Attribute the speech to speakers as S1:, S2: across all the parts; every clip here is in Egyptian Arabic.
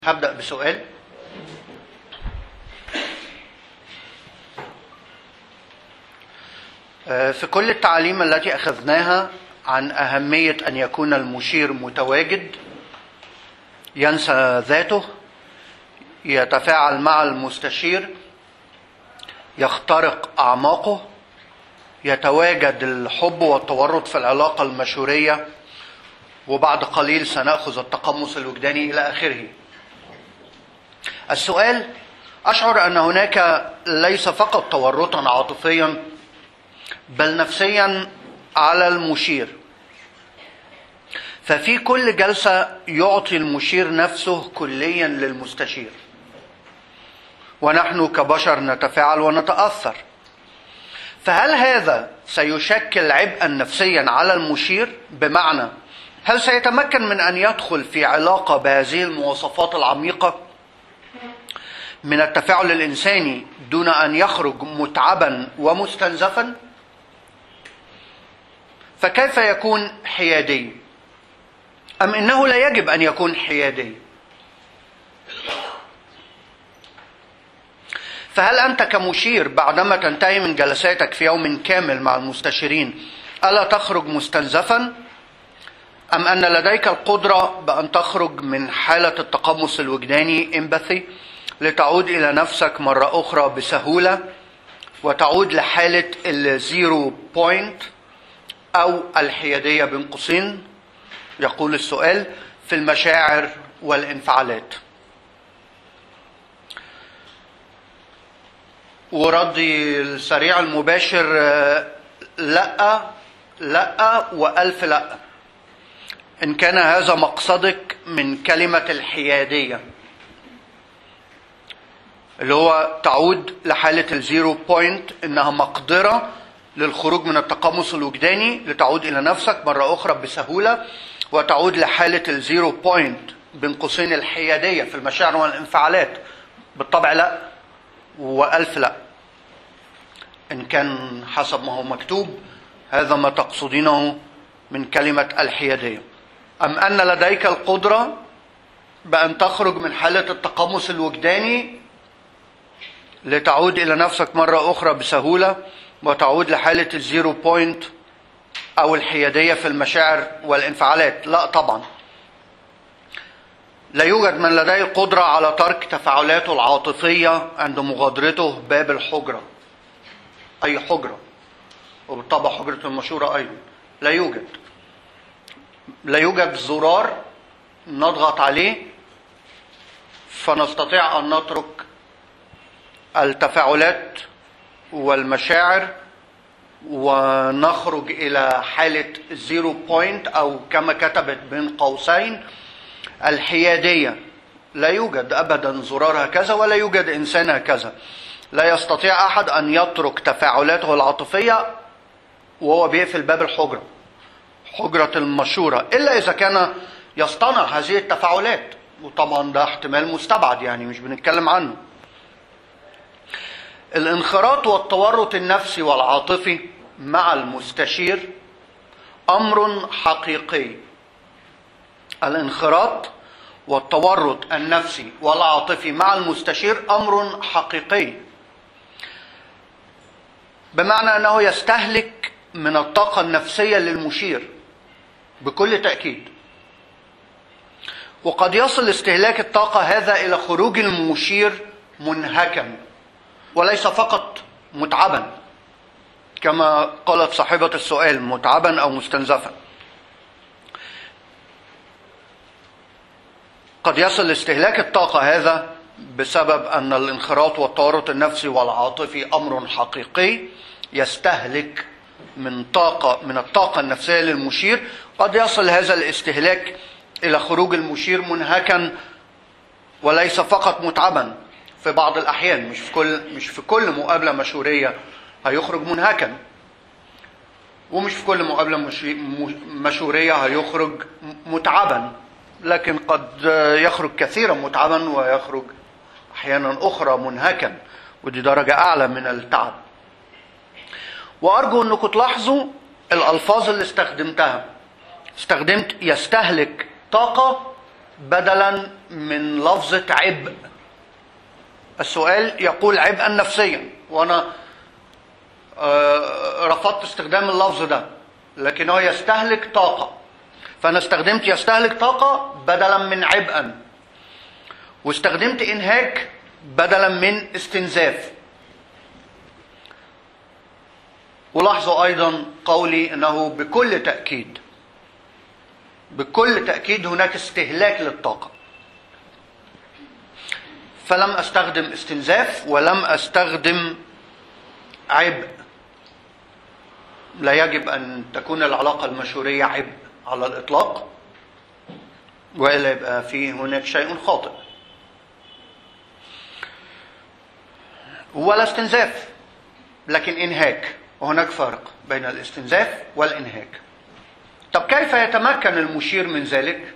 S1: هبدأ بسؤال آه، في كل التعاليم التي أخذناها عن أهمية أن يكون المشير متواجد ينسى ذاته يتفاعل مع المستشير يخترق أعماقه يتواجد الحب والتورط في العلاقة المشورية وبعد قليل سنأخذ التقمص الوجداني إلى آخره السؤال أشعر أن هناك ليس فقط تورطا عاطفيا بل نفسيا على المشير ففي كل جلسة يعطي المشير نفسه كليا للمستشير ونحن كبشر نتفاعل ونتأثر فهل هذا سيشكل عبئا نفسيا على المشير بمعنى هل سيتمكن من ان يدخل في علاقه بهذه المواصفات العميقه من التفاعل الانساني دون ان يخرج متعبا ومستنزفا فكيف يكون حيادي ام انه لا يجب ان يكون حيادي فهل انت كمشير بعدما تنتهي من جلساتك في يوم كامل مع المستشيرين الا تخرج مستنزفا ام ان لديك القدره بان تخرج من حاله التقمص الوجداني امباثي لتعود الى نفسك مره اخرى بسهوله وتعود لحاله الزيرو بوينت او الحياديه بين قوسين يقول السؤال في المشاعر والانفعالات وردي السريع المباشر لا لا والف لا ان كان هذا مقصدك من كلمه الحياديه اللي هو تعود لحاله الزيرو بوينت انها مقدره للخروج من التقمص الوجداني لتعود الى نفسك مره اخرى بسهوله وتعود لحاله الزيرو بوينت بين قوسين الحياديه في المشاعر والانفعالات بالطبع لا والف لا ان كان حسب ما هو مكتوب هذا ما تقصدينه من كلمه الحياديه ام ان لديك القدره بان تخرج من حاله التقمص الوجداني لتعود الى نفسك مره اخرى بسهوله وتعود لحاله الزيرو بوينت او الحياديه في المشاعر والانفعالات لا طبعا لا يوجد من لديه القدرة على ترك تفاعلاته العاطفية عند مغادرته باب الحجرة أي حجرة وبالطبع حجرة المشورة أيضا لا يوجد لا يوجد زرار نضغط عليه فنستطيع أن نترك التفاعلات والمشاعر ونخرج إلى حالة زيرو بوينت أو كما كتبت بين قوسين الحيادية لا يوجد أبدا زرار هكذا ولا يوجد إنسان هكذا لا يستطيع أحد أن يترك تفاعلاته العاطفية وهو بيقفل باب الحجرة حجرة المشورة إلا إذا كان يصطنع هذه التفاعلات وطبعا ده احتمال مستبعد يعني مش بنتكلم عنه الانخراط والتورط النفسي والعاطفي مع المستشير أمر حقيقي الانخراط والتورط النفسي والعاطفي مع المستشير امر حقيقي بمعنى انه يستهلك من الطاقه النفسيه للمشير بكل تاكيد وقد يصل استهلاك الطاقه هذا الى خروج المشير منهكا وليس فقط متعبا كما قالت صاحبه السؤال متعبا او مستنزفا قد يصل استهلاك الطاقة هذا بسبب أن الانخراط والتورط النفسي والعاطفي أمر حقيقي يستهلك من طاقة من الطاقة النفسية للمشير قد يصل هذا الاستهلاك إلى خروج المشير منهكا وليس فقط متعبا في بعض الأحيان مش في كل مش في كل مقابلة مشورية هيخرج منهكا ومش في كل مقابلة مشورية هيخرج متعبا لكن قد يخرج كثيرا متعبا ويخرج احيانا اخرى منهكا ودي درجه اعلى من التعب وارجو انكم تلاحظوا الالفاظ اللي استخدمتها استخدمت يستهلك طاقه بدلا من لفظة عبء السؤال يقول عبئا نفسيا وانا آه، رفضت استخدام اللفظ ده لكنه يستهلك طاقة فانا استخدمت يستهلك طاقة بدلا من عبئا واستخدمت انهاك بدلا من استنزاف ولاحظوا ايضا قولي انه بكل تاكيد بكل تاكيد هناك استهلاك للطاقه فلم استخدم استنزاف ولم استخدم عبء لا يجب ان تكون العلاقه المشوريه عبء على الاطلاق والا يبقى في هناك شيء خاطئ ولا استنزاف لكن انهاك وهناك فرق بين الاستنزاف والانهاك طب كيف يتمكن المشير من ذلك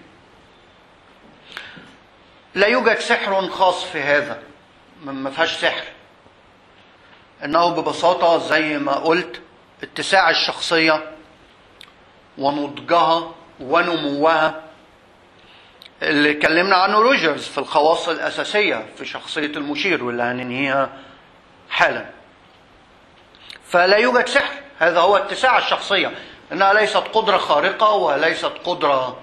S1: لا يوجد سحر خاص في هذا ما فيهاش سحر انه ببساطه زي ما قلت اتساع الشخصيه ونضجها ونموها اللي اتكلمنا عنه روجرز في الخواص الاساسيه في شخصيه المشير واللي هننهيها حالا فلا يوجد سحر هذا هو اتساع الشخصيه انها ليست قدره خارقه وليست قدره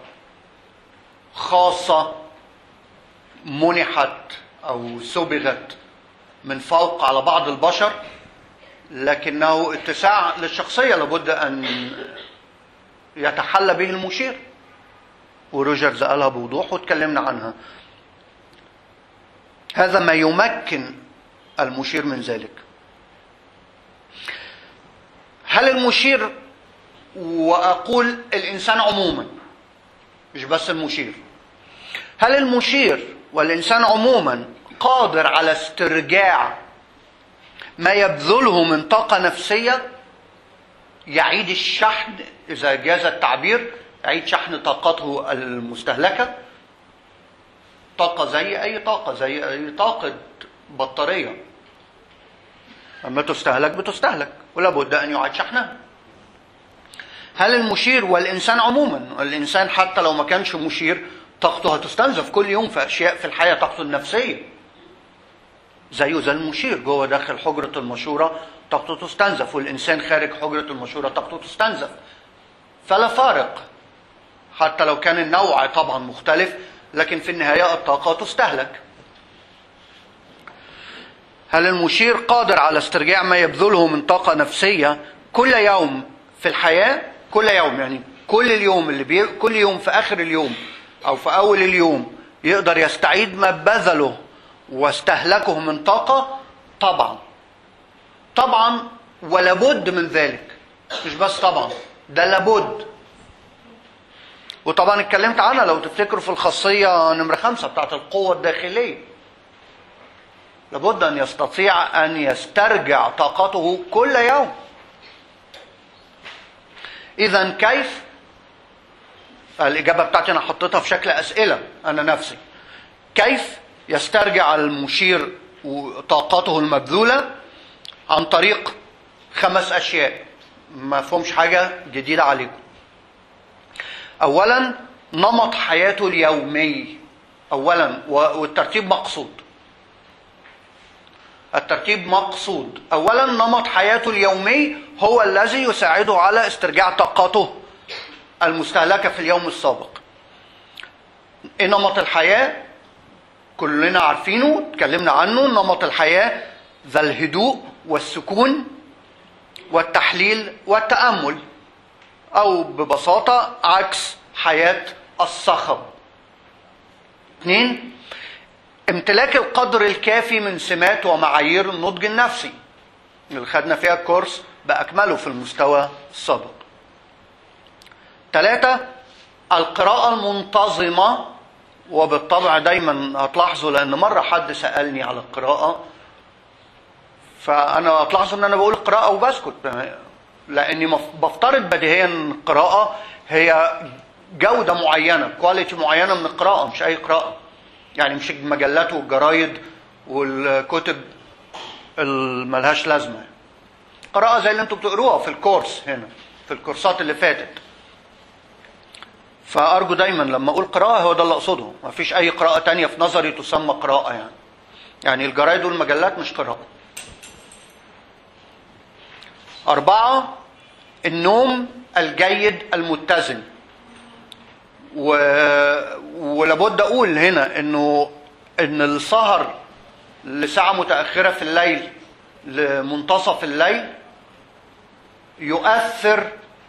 S1: خاصه منحت او سبغت من فوق على بعض البشر لكنه اتساع للشخصيه لابد ان يتحلى به المشير وروجرز قالها بوضوح واتكلمنا عنها هذا ما يمكن المشير من ذلك هل المشير واقول الانسان عموما مش بس المشير هل المشير والانسان عموما قادر على استرجاع ما يبذله من طاقه نفسيه يعيد الشحن اذا جاز التعبير يعيد شحن طاقته المستهلكه طاقه زي اي طاقه زي اي طاقه بطاريه اما تستهلك بتستهلك ولا بد ان يعاد شحنها هل المشير والانسان عموما الانسان حتى لو ما كانش مشير طاقته هتستنزف كل يوم في اشياء في الحياه طاقته النفسيه زيه زي المشير جوه داخل حجره المشوره طاقته تستنزف والانسان خارج حجره المشوره طاقته تستنزف فلا فارق حتى لو كان النوع طبعا مختلف لكن في النهايه الطاقه تستهلك هل المشير قادر على استرجاع ما يبذله من طاقه نفسيه كل يوم في الحياه كل يوم يعني كل اليوم اللي بي... كل يوم في اخر اليوم او في اول اليوم يقدر يستعيد ما بذله واستهلكه من طاقه طبعا طبعا ولابد من ذلك مش بس طبعا ده لابد وطبعا اتكلمت عنها لو تفتكروا في الخاصيه نمره خمسه بتاعت القوه الداخليه لابد ان يستطيع ان يسترجع طاقته كل يوم اذا كيف الاجابه بتاعتي انا حطيتها في شكل اسئله انا نفسي كيف يسترجع المشير طاقته المبذوله عن طريق خمس اشياء ما فهمش حاجه جديده عليكم اولا نمط حياته اليومي اولا والترتيب مقصود الترتيب مقصود اولا نمط حياته اليومي هو الذي يساعده على استرجاع طاقته المستهلكه في اليوم السابق ايه نمط الحياه كلنا عارفينه اتكلمنا عنه نمط الحياه ذا الهدوء والسكون والتحليل والتامل او ببساطه عكس حياه الصخب اثنين امتلاك القدر الكافي من سمات ومعايير النضج النفسي اللي خدنا فيها الكورس بأكمله في المستوى السابق ثلاثة القراءة المنتظمة وبالطبع دايما هتلاحظوا لأن مرة حد سألني على القراءة فأنا هتلاحظوا إن أنا بقول قراءة وبسكت لأني بفترض بديهيا القراءة هي جودة معينة كواليتي معينة من القراءة مش أي قراءة يعني مش المجلات والجرايد والكتب الملهاش لازمه قراءه زي اللي انتم بتقروها في الكورس هنا في الكورسات اللي فاتت فأرجو دايما لما أقول قراءة هو ده اللي أقصده ما فيش أي قراءة تانية في نظري تسمى قراءة يعني يعني الجرايد والمجلات مش قراءة أربعة النوم الجيد المتزن و... ولابد أقول هنا إنه إن السهر لساعة متأخرة في الليل لمنتصف الليل يؤثر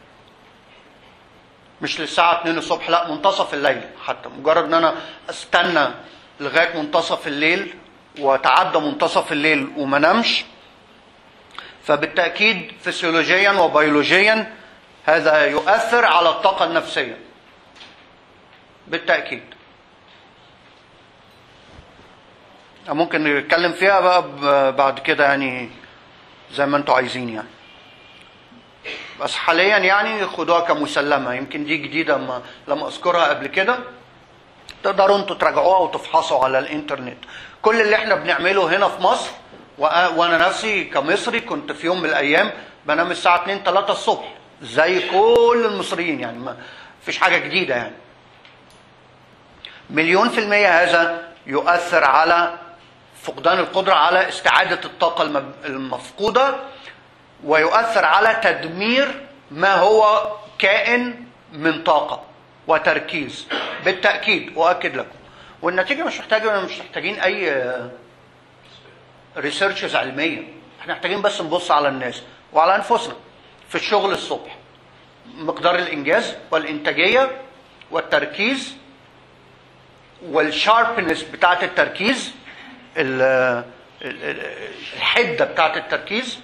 S1: مش للساعة 2 الصبح لا منتصف الليل حتى مجرد ان انا استنى لغاية منتصف الليل وتعدى منتصف الليل وما نمش فبالتأكيد فسيولوجيا وبيولوجيا هذا يؤثر على الطاقة النفسية بالتأكيد ممكن نتكلم فيها بقى بعد كده يعني زي ما انتوا عايزين يعني بس حاليا يعني خدوها كمسلمه يمكن دي جديده ما لم اذكرها قبل كده تقدروا انتوا تراجعوها وتفحصوا على الانترنت كل اللي احنا بنعمله هنا في مصر وانا نفسي كمصري كنت في يوم من الايام بنام الساعه 2 3 الصبح زي كل المصريين يعني ما فيش حاجه جديده يعني مليون في المية هذا يؤثر على فقدان القدرة على استعادة الطاقة المفقودة ويؤثر على تدمير ما هو كائن من طاقة وتركيز بالتأكيد أؤكد لكم والنتيجة مش محتاجة مش محتاجين أي ريسيرشز علمية احنا محتاجين بس نبص على الناس وعلى أنفسنا في الشغل الصبح مقدار الإنجاز والإنتاجية والتركيز والشاربنس بتاعت التركيز الحدة بتاعت التركيز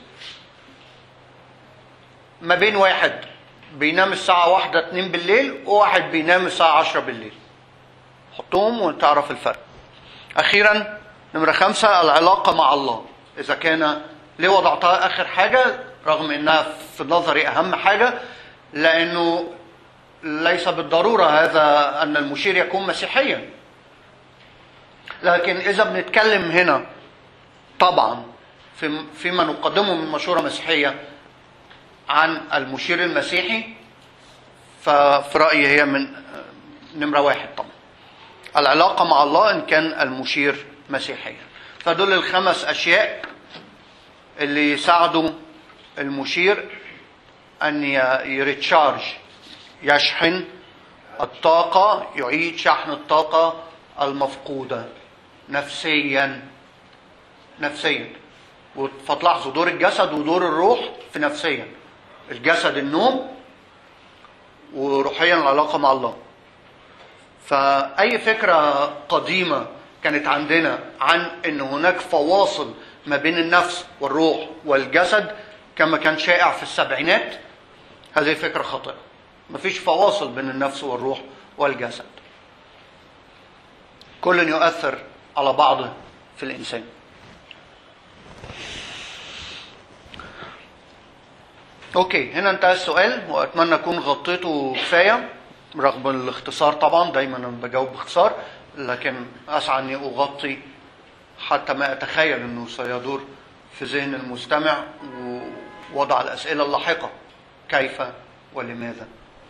S1: ما بين واحد بينام الساعة واحدة اتنين بالليل وواحد بينام الساعة عشرة بالليل حطهم وتعرف الفرق أخيرا نمرة خمسة العلاقة مع الله إذا كان ليه وضعتها آخر حاجة رغم إنها في نظري أهم حاجة لأنه ليس بالضرورة هذا أن المشير يكون مسيحيا لكن إذا بنتكلم هنا طبعا في فيما نقدمه من مشورة مسيحية عن المشير المسيحي ففي رأيي هي من نمرة واحد طبعا العلاقة مع الله إن كان المشير مسيحيا فدول الخمس أشياء اللي يساعدوا المشير أن يريتشارج يشحن الطاقة يعيد شحن الطاقة المفقودة نفسيا نفسيا فتلاحظوا دور الجسد ودور الروح في نفسيا الجسد النوم وروحيا العلاقه مع الله فاي فكره قديمه كانت عندنا عن ان هناك فواصل ما بين النفس والروح والجسد كما كان شائع في السبعينات هذه فكره خاطئه مفيش فواصل بين النفس والروح والجسد كل يؤثر على بعضه في الانسان اوكي هنا انتهى السؤال واتمنى اكون غطيته كفايه رغم الاختصار طبعا دايما انا بجاوب باختصار لكن اسعى اني اغطي حتى ما اتخيل انه سيدور في ذهن المستمع ووضع الاسئله اللاحقه كيف ولماذا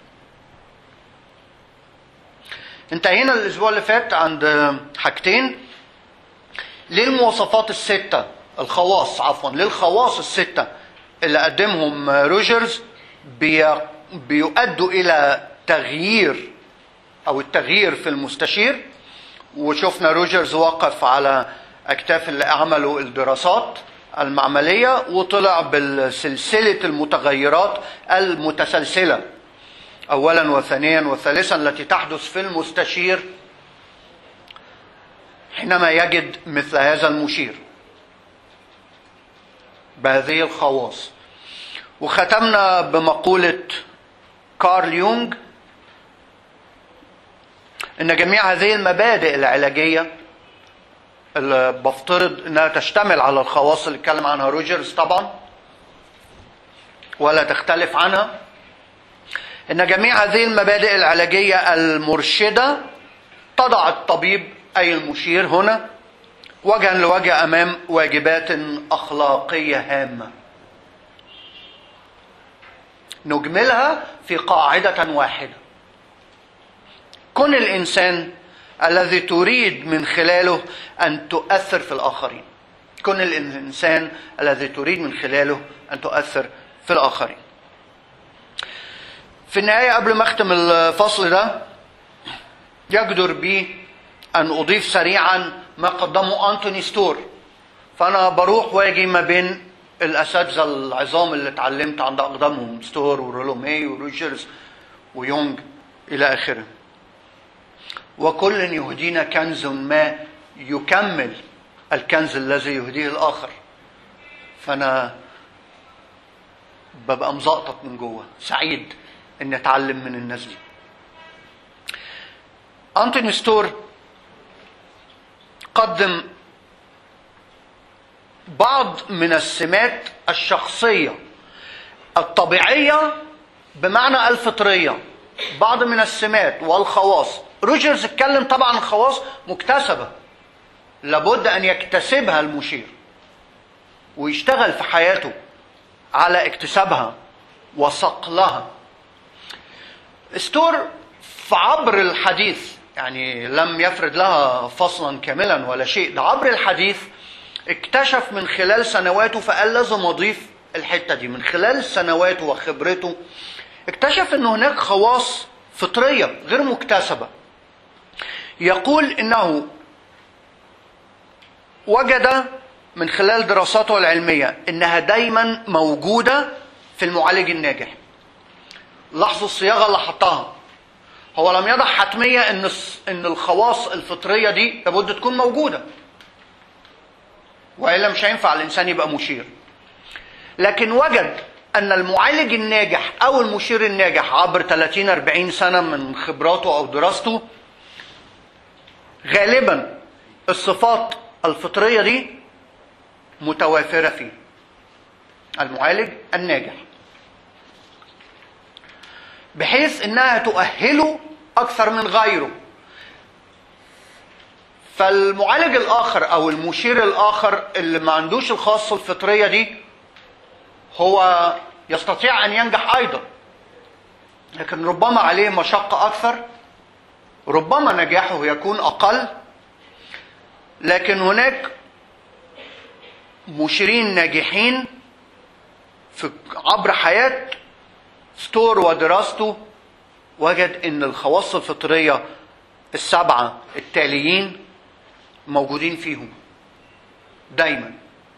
S1: انتهينا الاسبوع اللي فات عند حاجتين ليه المواصفات السته الخواص عفوا ليه الخواص السته اللي قدمهم روجرز بي بيؤدوا الى تغيير او التغيير في المستشير وشفنا روجرز وقف على اكتاف اللي عملوا الدراسات المعمليه وطلع بالسلسله المتغيرات المتسلسله اولا وثانيا وثالثا التي تحدث في المستشير حينما يجد مثل هذا المشير بهذه الخواص وختمنا بمقولة كارل يونغ ان جميع هذه المبادئ العلاجية اللي بفترض انها تشتمل على الخواص اللي اتكلم عنها روجرز طبعا ولا تختلف عنها ان جميع هذه المبادئ العلاجية المرشدة تضع الطبيب اي المشير هنا وجها لوجه امام واجبات اخلاقيه هامه نجملها في قاعده واحده كن الإنسان الذي تريد من خلاله أن تؤثر في الآخرين كن الإنسان الذي تريد من خلاله أن تؤثر في الآخرين في النهاية قبل ما أختم الفصل ده يجدر بي أن أضيف سريعا ما قدمه أنتوني ستور فأنا بروح واجي ما بين الأساتذة العظام اللي اتعلمت عند أقدامهم ستور ورولومي وروجرز ويونغ إلى آخره وكل يهدينا كنز ما يكمل الكنز الذي يهديه الآخر فأنا ببقى مزقطط من جوه سعيد اني اتعلم من الناس دي انتوني ستور قدم بعض من السمات الشخصية الطبيعية بمعنى الفطرية بعض من السمات والخواص روجرز اتكلم طبعا عن خواص مكتسبة لابد أن يكتسبها المشير ويشتغل في حياته على اكتسابها وصقلها ستور في عبر الحديث يعني لم يفرد لها فصلا كاملا ولا شيء ده عبر الحديث اكتشف من خلال سنواته فقال لازم اضيف الحته دي من خلال سنواته وخبرته اكتشف ان هناك خواص فطريه غير مكتسبه يقول انه وجد من خلال دراساته العلميه انها دايما موجوده في المعالج الناجح لاحظوا الصياغه اللي حطها هو لم يضع حتميه ان ان الخواص الفطريه دي لابد تكون موجوده والا مش هينفع الانسان يبقى مشير لكن وجد ان المعالج الناجح او المشير الناجح عبر 30 40 سنه من خبراته او دراسته غالبا الصفات الفطريه دي متوافره فيه المعالج الناجح بحيث انها تؤهله اكثر من غيره فالمعالج الاخر او المشير الاخر اللي ما عندوش الخاصه الفطريه دي هو يستطيع ان ينجح ايضا لكن ربما عليه مشقه اكثر ربما نجاحه يكون اقل لكن هناك مشيرين ناجحين في عبر حياه ستور ودراسته وجد ان الخواص الفطريه السبعه التاليين موجودين فيهم دايما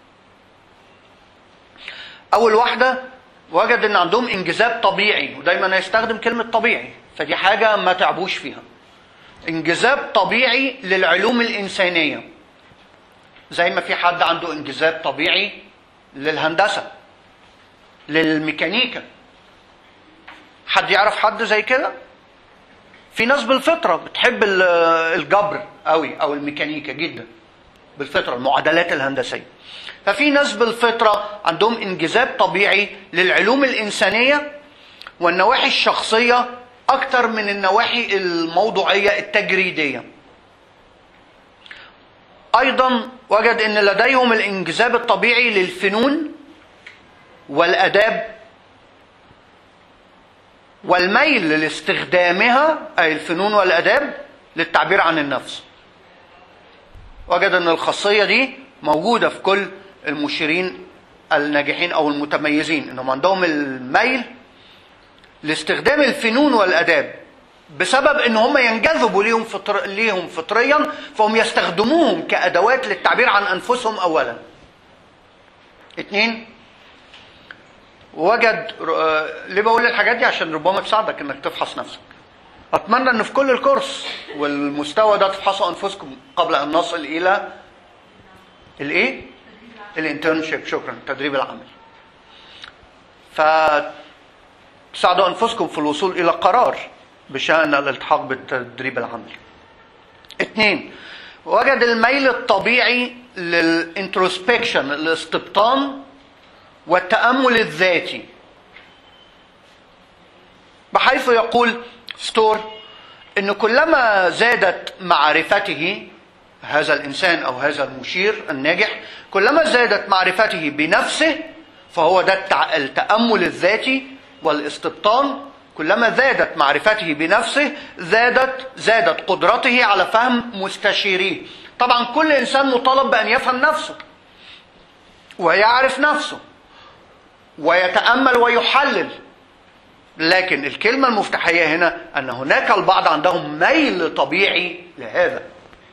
S1: اول واحده وجد ان عندهم انجذاب طبيعي ودايما هيستخدم كلمه طبيعي فدي حاجه ما تعبوش فيها انجذاب طبيعي للعلوم الانسانيه زي ما في حد عنده انجذاب طبيعي للهندسه للميكانيكا حد يعرف حد زي كده في ناس بالفطره بتحب الجبر قوي او الميكانيكا جدا بالفطره المعادلات الهندسيه ففي ناس بالفطره عندهم انجذاب طبيعي للعلوم الانسانيه والنواحي الشخصيه اكتر من النواحي الموضوعيه التجريديه ايضا وجد ان لديهم الانجذاب الطبيعي للفنون والاداب والميل لاستخدامها اي الفنون والاداب للتعبير عن النفس وجد ان الخاصيه دي موجوده في كل المشيرين الناجحين او المتميزين انهم عندهم الميل لاستخدام الفنون والاداب بسبب ان هم ينجذبوا ليهم فطر... ليهم فطريا فهم يستخدموهم كادوات للتعبير عن انفسهم اولا اثنين وجد ليه بقول الحاجات دي عشان ربما تساعدك انك تفحص نفسك اتمنى ان في كل الكورس والمستوى ده تفحصوا انفسكم قبل ان نصل الى الايه الانترنشيب شكرا التدريب العملي ف تساعدوا انفسكم في الوصول الى قرار بشان الالتحاق بالتدريب العملي اثنين وجد الميل الطبيعي للانتروسبكشن الاستبطان والتأمل الذاتي بحيث يقول ستور أن كلما زادت معرفته هذا الإنسان أو هذا المشير الناجح كلما زادت معرفته بنفسه فهو ده التأمل الذاتي والاستبطان كلما زادت معرفته بنفسه زادت زادت قدرته على فهم مستشيريه طبعا كل انسان مطالب بان يفهم نفسه ويعرف نفسه ويتامل ويحلل لكن الكلمه المفتاحيه هنا ان هناك البعض عندهم ميل طبيعي لهذا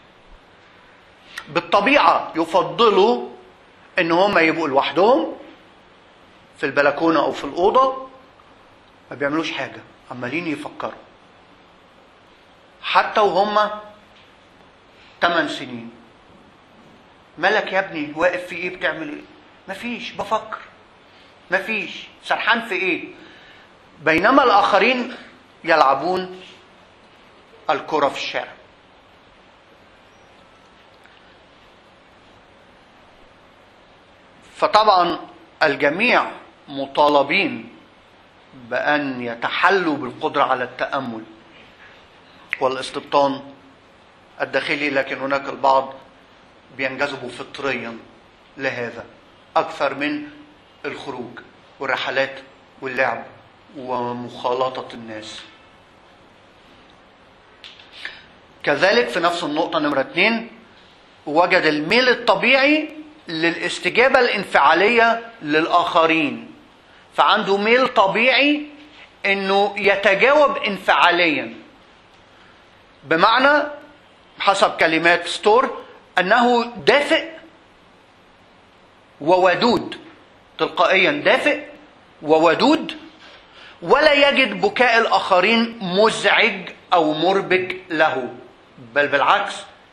S1: بالطبيعه يفضلوا ان هم يبقوا لوحدهم في البلكونه او في الاوضه ما بيعملوش حاجه عمالين يفكروا حتى وهم 8 سنين مالك يا ابني واقف في ايه بتعمل ايه مفيش بفكر مفيش سرحان في ايه بينما الاخرين يلعبون الكره في الشارع فطبعا الجميع مطالبين بان يتحلوا بالقدره على التامل والاستبطان الداخلي لكن هناك البعض بينجذبوا فطريا لهذا اكثر من الخروج والرحلات واللعب ومخالطه الناس كذلك في نفس النقطة نمرة اتنين وجد الميل الطبيعي للاستجابة الانفعالية للآخرين فعنده ميل طبيعي انه يتجاوب انفعاليا بمعنى حسب كلمات ستور انه دافئ وودود تلقائيا دافئ وودود ولا يجد بكاء الاخرين مزعج او مربك له بل بالعكس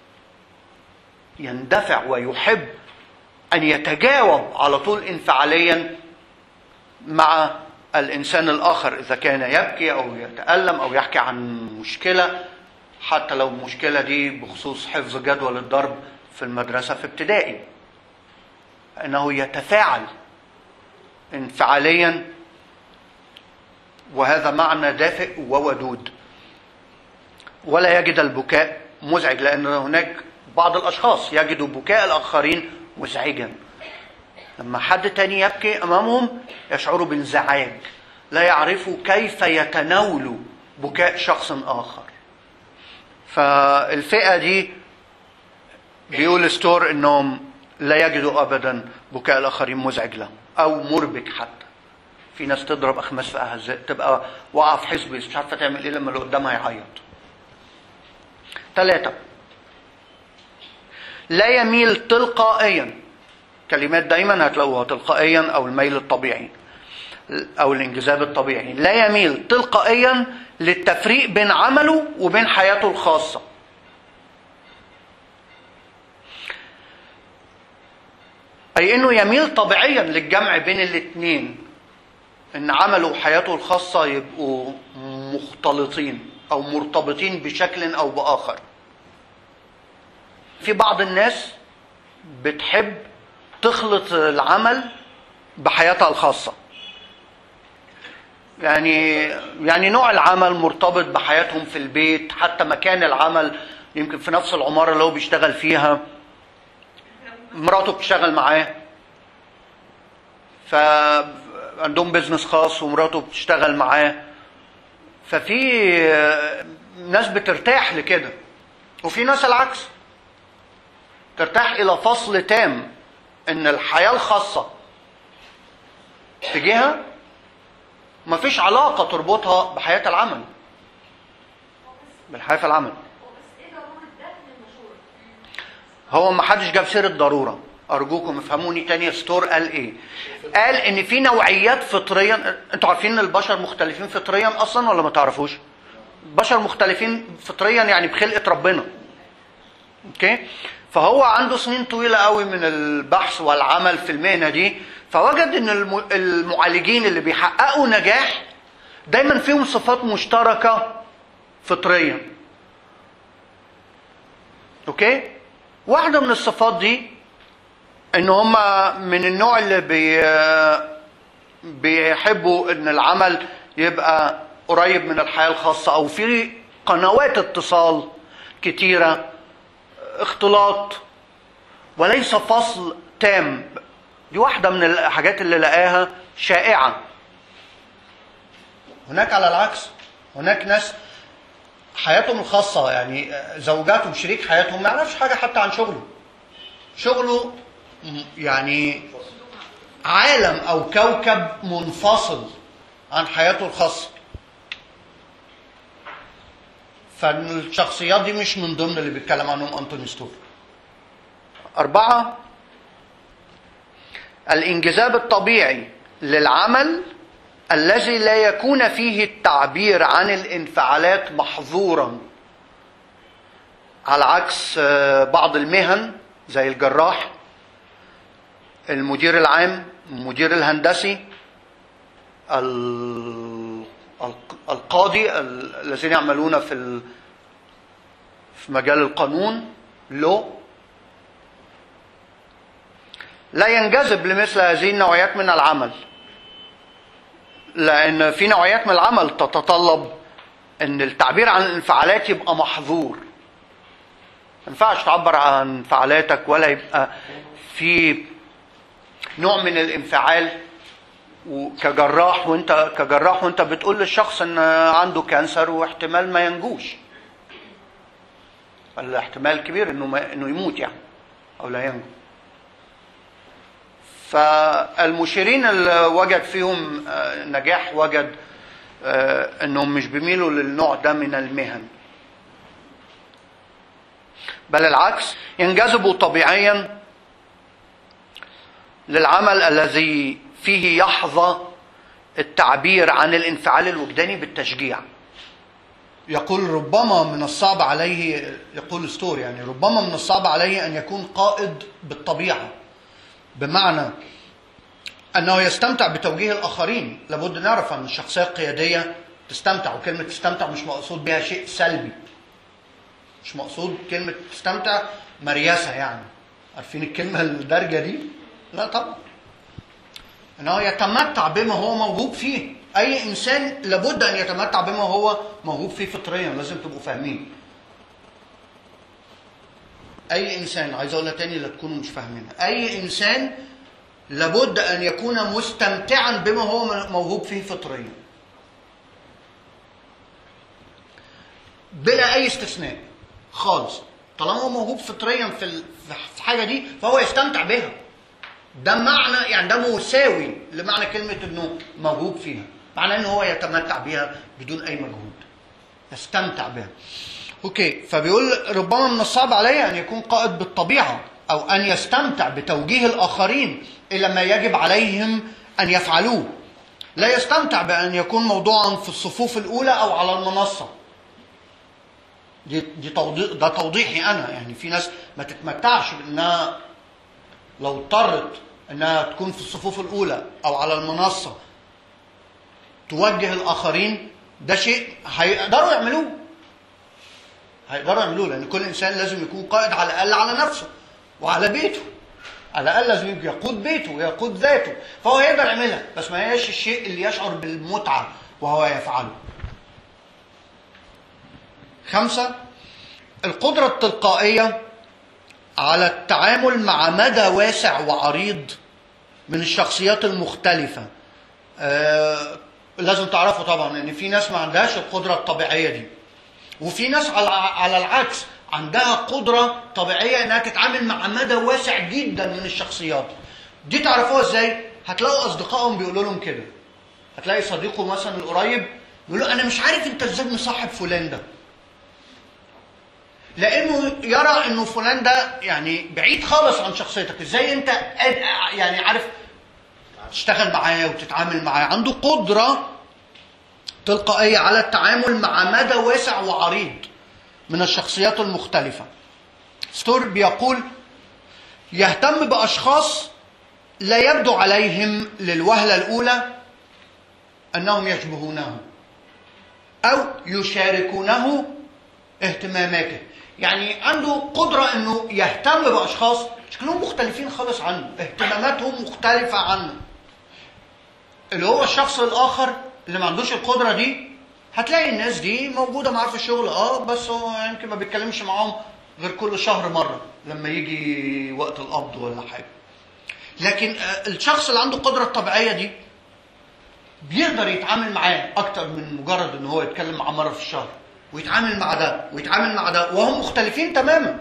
S1: يندفع ويحب ان يتجاوب على طول انفعاليا مع الانسان الاخر اذا كان يبكي او يتالم او يحكي عن مشكله حتى لو المشكله دي بخصوص حفظ جدول الضرب في المدرسه في ابتدائي انه يتفاعل انفعاليا وهذا معنى دافئ وودود ولا يجد البكاء مزعج لان هناك بعض الاشخاص يجدوا بكاء الاخرين مزعجا لما حد تاني يبكي امامهم يشعروا بانزعاج لا يعرفوا كيف يتناولوا بكاء شخص اخر فالفئه دي بيقول ستور انهم لا يجدوا ابدا بكاء الاخرين مزعج لهم او مربك حتى في ناس تضرب اخماس في اهزاء تبقى واقعه في حزب مش عارفه تعمل ايه لما اللي قدامها يعيط ثلاثة لا يميل تلقائيا كلمات دايما هتلاقوها تلقائيا او الميل الطبيعي او الانجذاب الطبيعي لا يميل تلقائيا للتفريق بين عمله وبين حياته الخاصه اي انه يميل طبيعيا للجمع بين الاثنين ان عمله وحياته الخاصه يبقوا مختلطين او مرتبطين بشكل او باخر في بعض الناس بتحب تخلط العمل بحياتها الخاصه يعني يعني نوع العمل مرتبط بحياتهم في البيت حتى مكان العمل يمكن في نفس العماره اللي هو بيشتغل فيها مراته بتشتغل معاه فعندهم بيزنس خاص ومراته بتشتغل معاه ففي ناس بترتاح لكده وفي ناس العكس ترتاح الى فصل تام ان الحياه الخاصه تجيها مفيش علاقه تربطها بحياه العمل بالحياه في العمل هو ما حدش جاب سيره ضروره ارجوكم افهموني تاني ستور قال ايه قال ان في نوعيات فطريا انتوا عارفين ان البشر مختلفين فطريا اصلا ولا ما تعرفوش بشر مختلفين فطريا يعني بخلقه ربنا اوكي فهو عنده سنين طويله قوي من البحث والعمل في المهنه دي فوجد ان المعالجين اللي بيحققوا نجاح دايما فيهم صفات مشتركه فطريا اوكي واحده من الصفات دي ان هم من النوع اللي بي بيحبوا ان العمل يبقى قريب من الحياه الخاصه او في قنوات اتصال كتيره اختلاط وليس فصل تام دي واحده من الحاجات اللي لقاها شائعه هناك على العكس هناك ناس حياتهم الخاصة يعني زوجاتهم شريك حياتهم ما يعرفش حاجة حتى عن شغله شغله م- يعني عالم أو كوكب منفصل عن حياته الخاصة فالشخصيات دي مش من ضمن اللي بيتكلم عنهم أنتوني ستور أربعة الانجذاب الطبيعي للعمل الذي لا يكون فيه التعبير عن الانفعالات محظورا على عكس آه، بعض المهن زي الجراح المدير العام المدير الهندسي ال- الق- القاضي ال- الذين يعملون في ال- في مجال القانون لو لا ينجذب لمثل هذه النوعيات من العمل لان في نوعيات من العمل تتطلب ان التعبير عن الانفعالات يبقى محظور ما ينفعش تعبر عن انفعالاتك ولا يبقى في نوع من الانفعال وكجراح وانت كجراح وانت بتقول للشخص ان عنده كانسر واحتمال ما ينجوش الاحتمال كبير انه ما انه يموت يعني او لا ينجو فالمشيرين اللي وجد فيهم آه، نجاح وجد آه، انهم مش بيميلوا للنوع ده من المهن بل العكس ينجذبوا طبيعيا للعمل الذي فيه يحظى التعبير عن الانفعال الوجداني بالتشجيع يقول ربما من الصعب عليه يقول ستور يعني ربما من الصعب عليه ان يكون قائد بالطبيعه بمعنى انه يستمتع بتوجيه الاخرين لابد نعرف ان الشخصيه القياديه تستمتع وكلمه تستمتع مش مقصود بها شيء سلبي مش مقصود كلمه تستمتع مرياسه يعني عارفين الكلمه الدارجه دي لا طبعا انه يتمتع بما هو موهوب فيه اي انسان لابد ان يتمتع بما هو موهوب فيه فطريا لازم تبقوا فاهمين اي انسان عايز اقولها تاني لا تكونوا مش فاهمينها اي انسان لابد ان يكون مستمتعا بما هو موهوب فيه فطريا بلا اي استثناء خالص طالما هو موهوب فطريا في ال- في الحاجه دي فهو يستمتع بها ده معنى يعني ده مساوي لمعنى كلمه انه موهوب فيها معناه ان هو يتمتع بها بدون اي مجهود يستمتع بها اوكي فبيقول ربما من الصعب عليه ان يكون قائد بالطبيعه او ان يستمتع بتوجيه الاخرين الى ما يجب عليهم ان يفعلوه لا يستمتع بان يكون موضوعا في الصفوف الاولى او على المنصه دي دي توضيح ده توضيحي انا يعني في ناس ما تتمتعش بانها لو اضطرت انها تكون في الصفوف الاولى او على المنصه توجه الاخرين ده شيء هيقدروا يعملوه هيقدروا يعملوه لان كل انسان لازم يكون قائد على الاقل على نفسه وعلى بيته على الاقل لازم يقود بيته ويقود ذاته فهو يقدر يعملها بس ما هياش الشيء اللي يشعر بالمتعه وهو يفعله خمسة القدرة التلقائية على التعامل مع مدى واسع وعريض من الشخصيات المختلفة آه لازم تعرفوا طبعا ان في ناس ما عندهاش القدرة الطبيعية دي وفي ناس على على العكس عندها قدرة طبيعية انها تتعامل مع مدى واسع جدا من الشخصيات دي تعرفوها ازاي هتلاقوا اصدقائهم بيقولوا لهم كده هتلاقي صديقه مثلا القريب يقول له انا مش عارف انت ازاي مصاحب فلان ده لانه يرى انه فلان ده يعني بعيد خالص عن شخصيتك ازاي انت قاد- يعني عارف تشتغل معاه وتتعامل معاه عنده قدره تلقائيه على التعامل مع مدى واسع وعريض من الشخصيات المختلفه ستور بيقول يهتم باشخاص لا يبدو عليهم للوهله الاولى انهم يشبهونه او يشاركونه اهتماماته يعني عنده قدرة انه يهتم باشخاص شكلهم مختلفين خالص عنه اهتماماتهم مختلفة عنه اللي هو الشخص الاخر اللي ما عندوش القدرة دي هتلاقي الناس دي موجودة معاه في الشغل اه بس هو يمكن ما بيتكلمش معاهم غير كل شهر مرة لما يجي وقت القبض ولا حاجة لكن آه، الشخص اللي عنده القدرة الطبيعية دي بيقدر يتعامل معاه اكتر من مجرد ان هو يتكلم معاه مره في الشهر ويتعامل مع ده ويتعامل مع ده وهم مختلفين تماما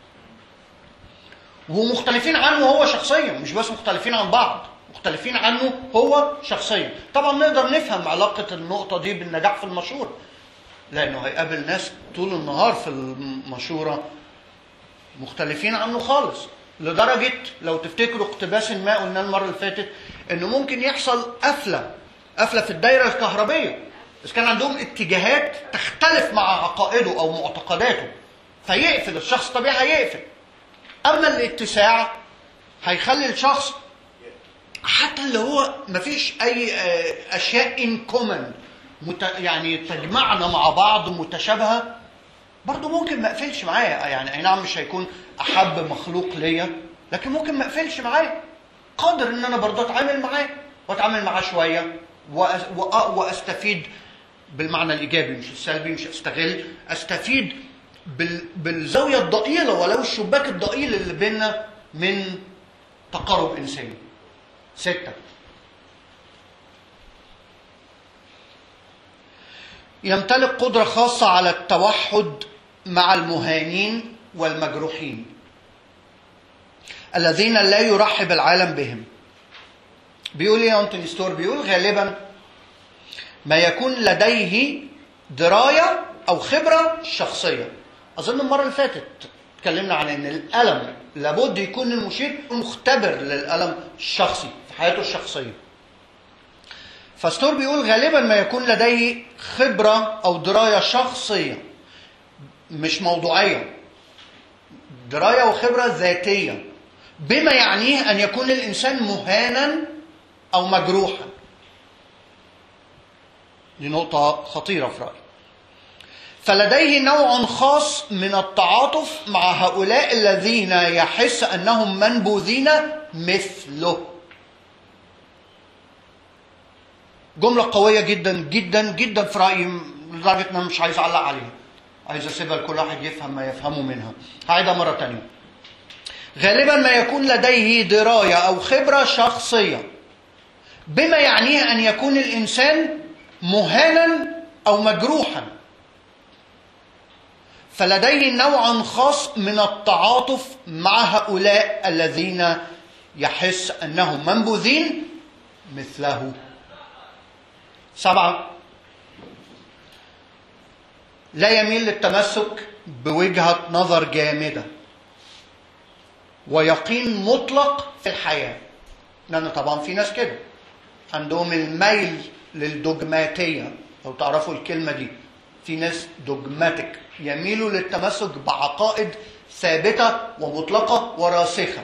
S1: ومختلفين عنه هو شخصيا مش بس مختلفين عن بعض مختلفين عنه هو شخصيا طبعا نقدر نفهم علاقة النقطة دي بالنجاح في المشورة لأنه هيقابل ناس طول النهار في المشورة مختلفين عنه خالص لدرجة لو تفتكروا اقتباس ما قلنا المرة اللي فاتت انه ممكن يحصل قفلة قفلة في الدايرة الكهربية إذا كان عندهم اتجاهات تختلف مع عقائده أو معتقداته فيقفل الشخص طبيعي هيقفل أما الاتساع هيخلي الشخص حتى اللي هو مفيش أي آه، أشياء إن كومن يعني تجمعنا مع بعض متشابهة برضه ممكن ما اقفلش معاه يعني اي نعم مش هيكون احب مخلوق ليا لكن ممكن ما اقفلش معاه قادر ان انا برضه اتعامل معاه واتعامل معاه شويه وأ- وأ- واستفيد بالمعنى الايجابي مش السلبي مش استغل استفيد بال- بالزاويه الضئيله ولو الشباك الضئيل اللي بيننا من تقارب انساني سته يمتلك قدرة خاصة على التوحد مع المهانين والمجروحين الذين لا يرحب العالم بهم بيقول ايه انتوني ستور بيقول غالبا ما يكون لديه دراية أو خبرة شخصية أظن المرة اللي فاتت اتكلمنا عن أن الألم لابد يكون المشير مختبر للألم الشخصي في حياته الشخصية فستور بيقول غالبا ما يكون لديه خبرة أو دراية شخصية مش موضوعية دراية وخبرة ذاتية بما يعنيه أن يكون الإنسان مهانا أو مجروحا دي نقطة خطيرة في رأيي فلديه نوع خاص من التعاطف مع هؤلاء الذين يحس أنهم منبوذين مثله جملة قوية جدا جدا جدا في رأيي لدرجة أن أنا مش عايز أعلق عليها عايز أسيبها لكل واحد يفهم ما يفهمه منها هعيدها مرة تانية غالبا ما يكون لديه دراية أو خبرة شخصية بما يعنيه أن يكون الإنسان مهانا أو مجروحا فلديه نوع خاص من التعاطف مع هؤلاء الذين يحس أنهم منبوذين مثله سبعة لا يميل للتمسك بوجهة نظر جامدة ويقين مطلق في الحياة لأن طبعا في ناس كده عندهم الميل للدogماتية لو تعرفوا الكلمة دي في ناس دوجماتيك يميلوا للتمسك بعقائد ثابتة ومطلقة وراسخة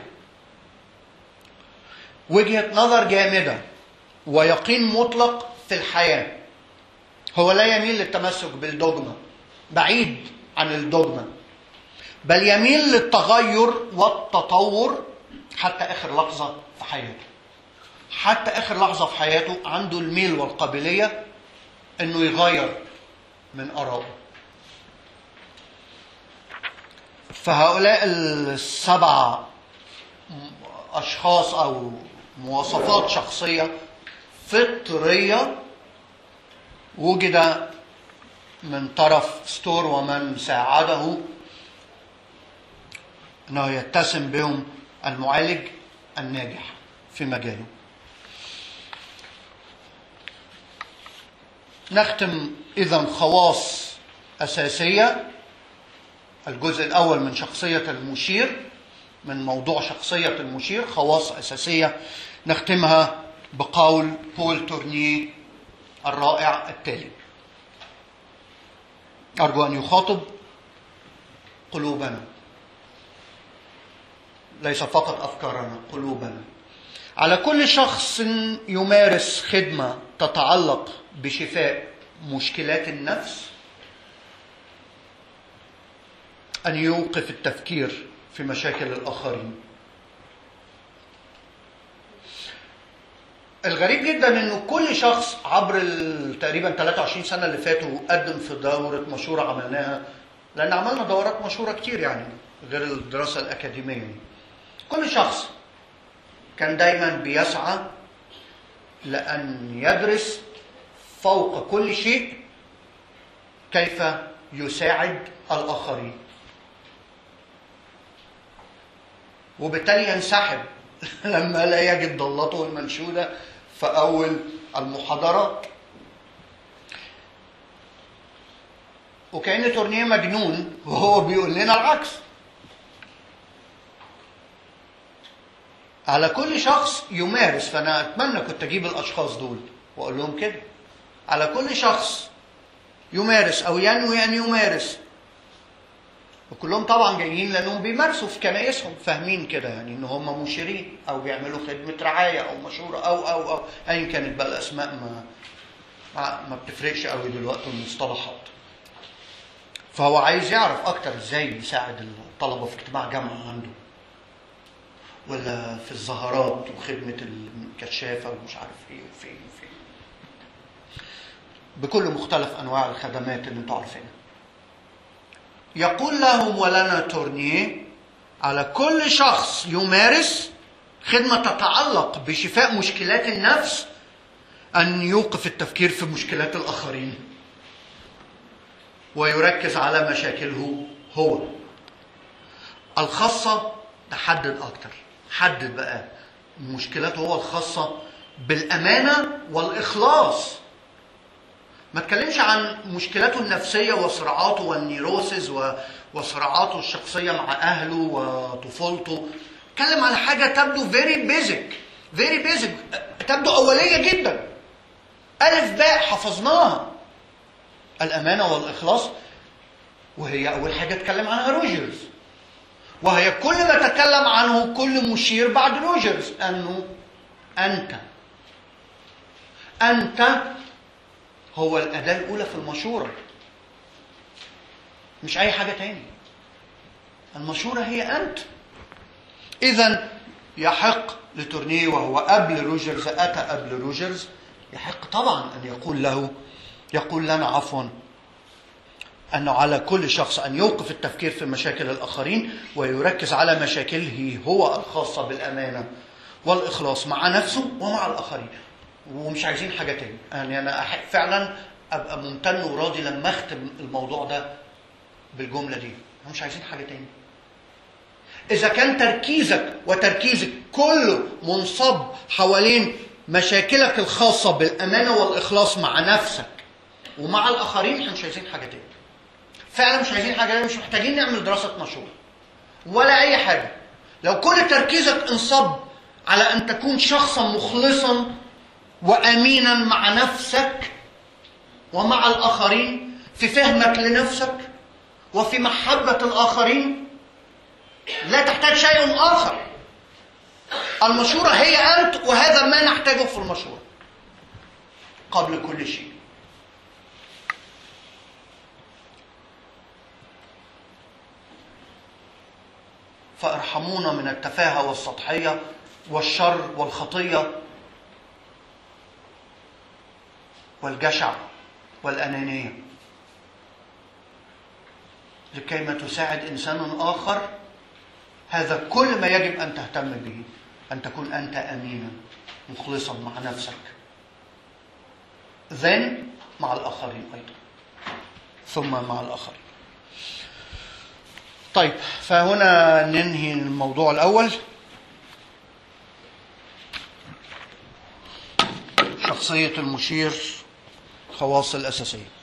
S1: وجهة نظر جامدة ويقين مطلق في الحياة هو لا يميل للتمسك بالدogma بعيد عن الدogma بل يميل للتغير والتطور حتى آخر لحظة في حياته حتى آخر لحظة في حياته عنده الميل والقابلية إنه يغير من آرائه فهؤلاء السبع أشخاص أو مواصفات شخصية فطرية وجد من طرف ستور ومن ساعده انه يتسم بهم المعالج الناجح في مجاله نختم اذا خواص اساسيه الجزء الاول من شخصيه المشير من موضوع شخصيه المشير خواص اساسيه نختمها بقول بول تورنيه الرائع التالي أرجو أن يخاطب قلوبنا ليس فقط أفكارنا قلوبنا على كل شخص يمارس خدمة تتعلق بشفاء مشكلات النفس أن يوقف التفكير في مشاكل الآخرين الغريب جدا انه كل شخص عبر ال- تقريبا 23 سنه اللي فاتوا قدم في دوره مشوره عملناها لان عملنا دورات مشوره كتير يعني غير الدراسه الاكاديميه دي. كل شخص كان دايما بيسعى لان يدرس فوق كل شيء كيف يساعد الآخرين وبالتالي ينسحب لما لا يجد ضلته المنشودة في أول المحاضرات وكأن تورنيه مجنون وهو بيقول لنا العكس على كل شخص يمارس فأنا أتمنى كنت أجيب الأشخاص دول وأقول لهم كده على كل شخص يمارس أو ينوي أن يمارس وكلهم طبعا جايين لانهم بيمارسوا في كنايسهم فاهمين كده يعني ان هم مشيرين او بيعملوا خدمه رعايه او مشوره او او او ايا كانت بقى الاسماء ما ما, ما بتفرقش قوي دلوقتي المصطلحات فهو عايز يعرف اكتر ازاي يساعد الطلبه في اجتماع جامعه عنده ولا في الزهرات وخدمه الكشافه ومش عارف ايه وفين وفين بكل مختلف انواع الخدمات اللي انتوا عارفينها يقول لهم ولنا تورنيه على كل شخص يمارس خدمة تتعلق بشفاء مشكلات النفس أن يوقف التفكير في مشكلات الآخرين ويركز على مشاكله هو الخاصة تحدد أكتر حدد بقى مشكلاته هو الخاصة بالأمانة والإخلاص ما اتكلمش عن مشكلاته النفسية وصراعاته والنيروسز وصراعاته الشخصية مع أهله وطفولته اتكلم عن حاجة تبدو فيري بيزك فيري بيزك تبدو أولية جدا ألف باء حفظناها الأمانة والإخلاص وهي أول حاجة اتكلم عنها روجرز وهي كل ما تكلم عنه كل مشير بعد روجرز أنه أنت أنت هو الأداة الأولى في المشورة مش أي حاجة تاني المشورة هي أنت إذا يحق لتورنيه وهو قبل روجرز أتى قبل روجرز يحق طبعا أن يقول له يقول لنا عفوا أنه على كل شخص أن يوقف التفكير في مشاكل الآخرين ويركز على مشاكله هو الخاصة بالأمانة والإخلاص مع نفسه ومع الآخرين ومش عايزين حاجة تاني يعني أنا أحب فعلا أبقى ممتن وراضي لما أختم الموضوع ده بالجملة دي مش عايزين حاجة تاني إذا كان تركيزك وتركيزك كله منصب حوالين مشاكلك الخاصة بالأمانة والإخلاص مع نفسك ومع الآخرين احنا مش عايزين حاجة تاني فعلا مش عايزين حاجة تاني مش محتاجين نعمل دراسة مشروع ولا أي حاجة لو كل تركيزك انصب على أن تكون شخصا مخلصا وامينا مع نفسك ومع الاخرين في فهمك لنفسك وفي محبه الاخرين لا تحتاج شيء اخر المشوره هي انت وهذا ما نحتاجه في المشوره قبل كل شيء فارحمونا من التفاهه والسطحيه والشر والخطيه والجشع والأنانية لكيما تساعد إنسان آخر هذا كل ما يجب أن تهتم به أن تكون أنت أمينا مخلصا مع نفسك then مع الآخرين أيضا ثم مع الآخرين طيب فهنا ننهي الموضوع الأول شخصية المشير الخواص الأساسية